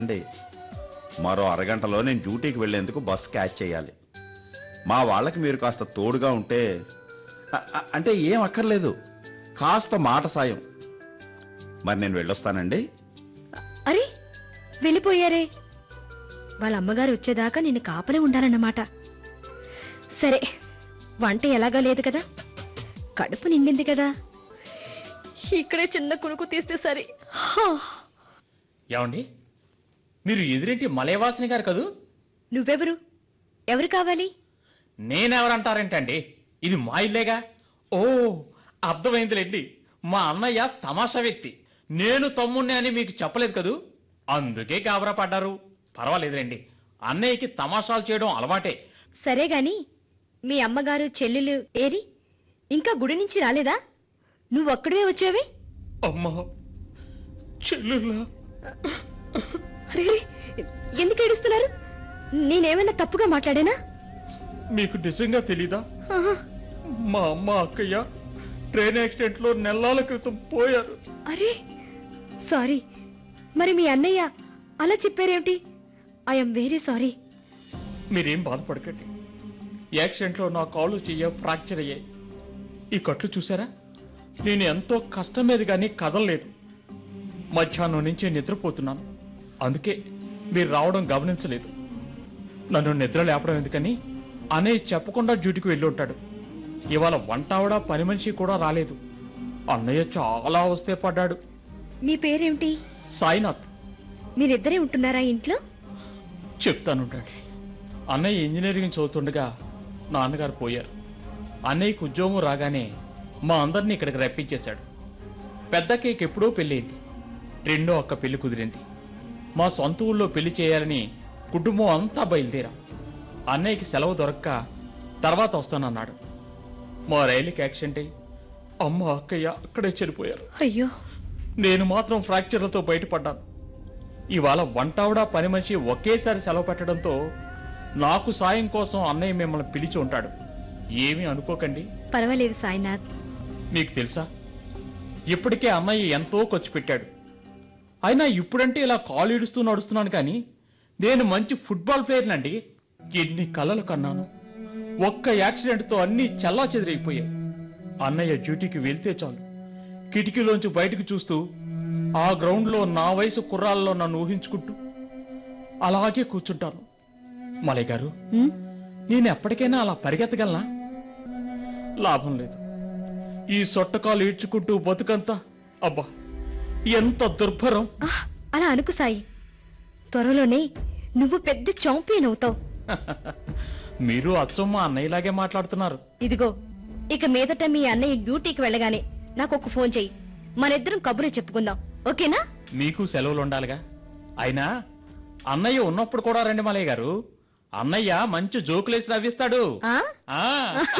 అండి మరో అరగంటలో నేను డ్యూటీకి వెళ్లేందుకు బస్ క్యాచ్ చేయాలి మా వాళ్ళకి మీరు కాస్త తోడుగా ఉంటే అ- అ- అంటే ఏం అక్కర్లేదు కాస్త మాట సాయం మరి నేను వెళ్ళొస్తానండి అరే వెళ్ళిపోయారే వాళ్ళ అమ్మగారు వచ్చేదాకా నిన్ను కాపలే ఉండాలన్నమాట సరే వంట ఎలాగా లేదు కదా కడుపు నిండింది కదా ఇక్కడే చిన్న కునుకు తీస్తే సరే హా. ఏమండి మీరు ఎదురింటి మలయవాసిని గారు కదూ నువ్వెవరు ఎవరు కావాలి నేనెవరంటారేంటండి ఇది మా ఇల్లేగా ఓ అర్థమైందిలేండి మా అన్నయ్య తమాషా వ్యక్తి నేను తమ్ముణ్ణి అని మీకు చెప్పలేదు కదూ అందుకే గాబరా పడ్డారు పర్వాలేదులేండి అన్నయ్యకి తమాషాలు చేయడం అలవాటే సరే గాని మీ అమ్మగారు చెల్లెలు ఏరి ఇంకా గుడి నుంచి రాలేదా నువ్వొక్కడివే వచ్చావే అమ్మా చెల్లులా అరే ఎందుకు ఏడుస్తున్నారు నేనేమైనా తప్పుగా మాట్లాడానా మీకు నిజంగా తెలీదా ఆహా. మా అమ్మ అక్కయ్య ట్రైన్ యాక్సిడెంట్ లో నెలల క్రితం పోయారు అరే సారీ మరి మీ అన్నయ్య అలా చెప్పారేమిటి ఐఎమ్ వెరీ సారీ మీరేం బాధపడకండి యాక్సిడెంట్ లో నా కాళ్ళు చెయ్య ఫ్రాక్చర్ అయ్యాయి ఈ కట్లు చూసారా నేను ఎంతో కష్టం మీద కానీ కదలలేదు మధ్యాహ్నం నుంచి నిద్రపోతున్నాను అందుకే మీరు రావడం గమనించలేదు నన్ను నిద్ర లేపడం ఎందుకని అనే చెప్పకుండా డ్యూటీకి వెళ్ళి ఉంటాడు ఇవాళ వంట ఆవిడ పని మనిషి కూడా రాలేదు అన్నయ్య చాలా అవస్థే పడ్డాడు మీ పేరేమిటి సాయినాథ్ మీరిద్దరే ఉంటున్నారా ఇంట్లో చెప్తానుండండి అన్నయ్య ఇంజనీరింగ్ చదువుతుండగా నాన్నగారు పోయారు అన్నయ్యకు ఉద్యోగం రాగానే మా అందరినీ ఇక్కడికి రప్పించేశాడు పెద్ద కేక్ ఎప్పుడో పెళ్ళయింది రెండో అక్క పెళ్లి కుదిరింది మా సొంత ఊళ్ళో పెళ్లి చేయాలని కుటుంబం అంతా బయలుదేరాం అన్నయ్యకి సెలవు దొరక్క తర్వాత వస్తానన్నాడు మా రైలుకి యాక్సిడెంట్ అయ్యి అమ్మ అక్కయ్య అక్కడే చనిపోయారు అయ్యో నేను మాత్రం ఫ్రాక్చర్లతో బయటపడ్డాను ఇవాళ వంటావిడ పని మనిషి ఒకేసారి సెలవు పెట్టడంతో నాకు సాయం కోసం అన్నయ్య మిమ్మల్ని పిలిచి ఉంటాడు ఏమీ అనుకోకండి పర్వాలేదు సాయినాథ్ మీకు తెలుసా ఇప్పటికే అన్నయ్య ఎంతో ఖర్చు పెట్టాడు అయినా ఇప్పుడంటే ఇలా కాలు ఈడుస్తూ నడుస్తున్నాను కానీ నేను మంచి ఫుట్బాల్ ప్లేయర్నండి ఎన్ని కలలు కన్నాను ఒక్క యాక్సిడెంట్తో అన్నీ చల్లా చెదిరైపోయాయి అన్నయ్య డ్యూటీకి వెళ్తే చాలు కిటికీలోంచి బయటకు చూస్తూ ఆ గ్రౌండ్లో నా వయసు కుర్రాల్లో నన్ను ఊహించుకుంటూ అలాగే కూర్చుంటాను మలయ్ గారు ఉమ్, నేను ఎప్పటికైనా అలా పరిగెత్తగలనా లాభం లేదు ఈ సొట్టకాలు ఈడ్చుకుంటూ బతుకంతా అబ్బా ఎంత దుర్భరం ఆ, అలా అనుకు సాయి త్వరలోనే నువ్వు పెద్ద చాంపియన్ అవుతావు మీరు అచ్చం మా అన్నయ్యలాగే మాట్లాడుతున్నారు ఇదిగో ఇక మీదట మీ అన్నయ్య డ్యూటీకి వెళ్ళగానే నాకు ఒక ఫోన్ చెయ్యి మనిద్దరం కబుర్లు చెప్పుకుందాం ఓకేనా మీకు సెలవులు ఉండాలిగా అయినా అన్నయ్య ఉన్నప్పుడు కూడా రండి మలయ్య గారు అన్నయ్య మంచి జోకులేసి నవ్విస్తాడు ఆ ఆ